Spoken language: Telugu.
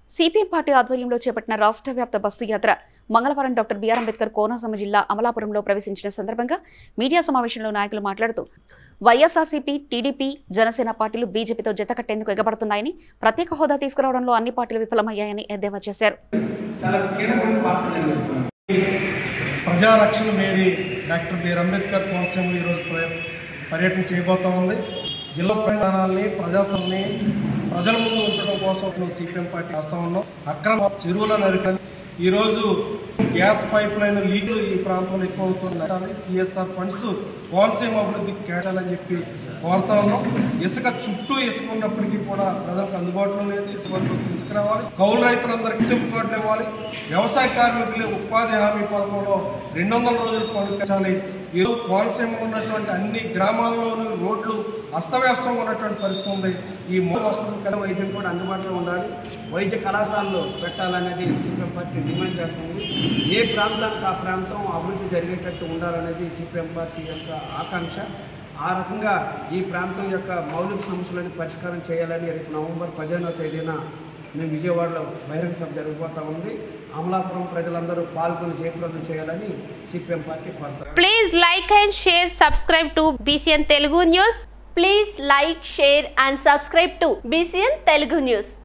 సిపిఎం పార్టీ ఆధ్వర్యంలో చేపట్టిన రాష్ట్ర వ్యాప్త బస్సు యాత్ర మంగళవారం డాక్టర్ బిఆర్ అంబేద్కర్ కోనసీమ జిల్లా అమలాపురంలో ప్రవేశించిన సందర్భంగా మీడియా సమావేశంలో నాయకులు మాట్లాడుతూ వైఎస్ఆర్సీపీ టీడీపీ జనసేన పార్టీలు బీజేపీతో జతకట్టేందుకు ఎగబడుతున్నాయని ప్రత్యేక హోదా తీసుకురావడంలో అన్ని పార్టీలు విఫలమయ్యాయని ఎద్దేవా చేశారు చాలా కీలకమైన పాత్ర నిర్వహిస్తున్నారు ప్రజారక్షణ మేరీ డాక్టర్ బిఆర్ అంబేద్కర్ కోనసీమలో ఈరోజు ప్ర- పర్యటన చేయబోతా ఉంది జిల్లా ప్రయాణాలని ప్రజాసంని ప్రజల ముందు ఉంచడం కోసం మేము సిపిఎం పార్టీ చేస్తా ఉన్నాం అక్రమ చెరువుల నరికని ఈరోజు గ్యాస్ పైప్ లైన్ లీకులు ఈ ప్రాంతంలో ఎక్కువ అవుతుంది సిఎస్ఆర్ ఫండ్స్ కోనసీమ అభివృద్ధికి కేటాలని చెప్పి కోరుతా ఉన్నాం ఇసుక చుట్టూ ఇసుక ఉన్నప్పటికీ కూడా ప్రజలకు అందుబాటులో లేదు ఇసుక వరకు తీసుకురావాలి కౌలు రైతులందరికీ గిట్టుబాట్లు ఇవ్వాలి వ్యవసాయ కార్మికులు ఉపాధి హామీ పథకంలో రెండు వందల రోజులు పనిపించాలి ఈరోజు కోనసీమలో ఉన్నటువంటి అన్ని గ్రామాల్లోనూ రోడ్లు అస్తవ్యస్తంగా ఉన్నటువంటి పరిస్థితి ఉంది ఈ మూడు వసతులు ఇక్కడ వైద్యం కూడా అందుబాటులో ఉండాలి వైద్య కళాశాలలో పెట్టాలనేది సిపిఎం పార్టీ డిమాండ్ చేస్తుంది ఏ ప్రాంతానికి ఆ ప్రాంతం అభివృద్ధి జరిగేటట్టు ఉండాలనేది సిపిఎం పార్టీ యొక్క ఆకాంక్ష ఆ రకంగా ఈ ప్రాంతం యొక్క మౌలిక సమస్యలను పరిష్కారం చేయాలని రేపు నవంబర్ పదిహేనవ తేదీన మేము విజయవాడలో బహిరంగ సభ జరగబోతా ఉంది అమలాపురం ప్రజలందరూ పాల్గొని జయప్రదం చేయాలని సిపిఎం పార్టీ కోరుతారు Please like and share, subscribe to BCN Telugu News. Please like, share and subscribe to BCN Telugu News.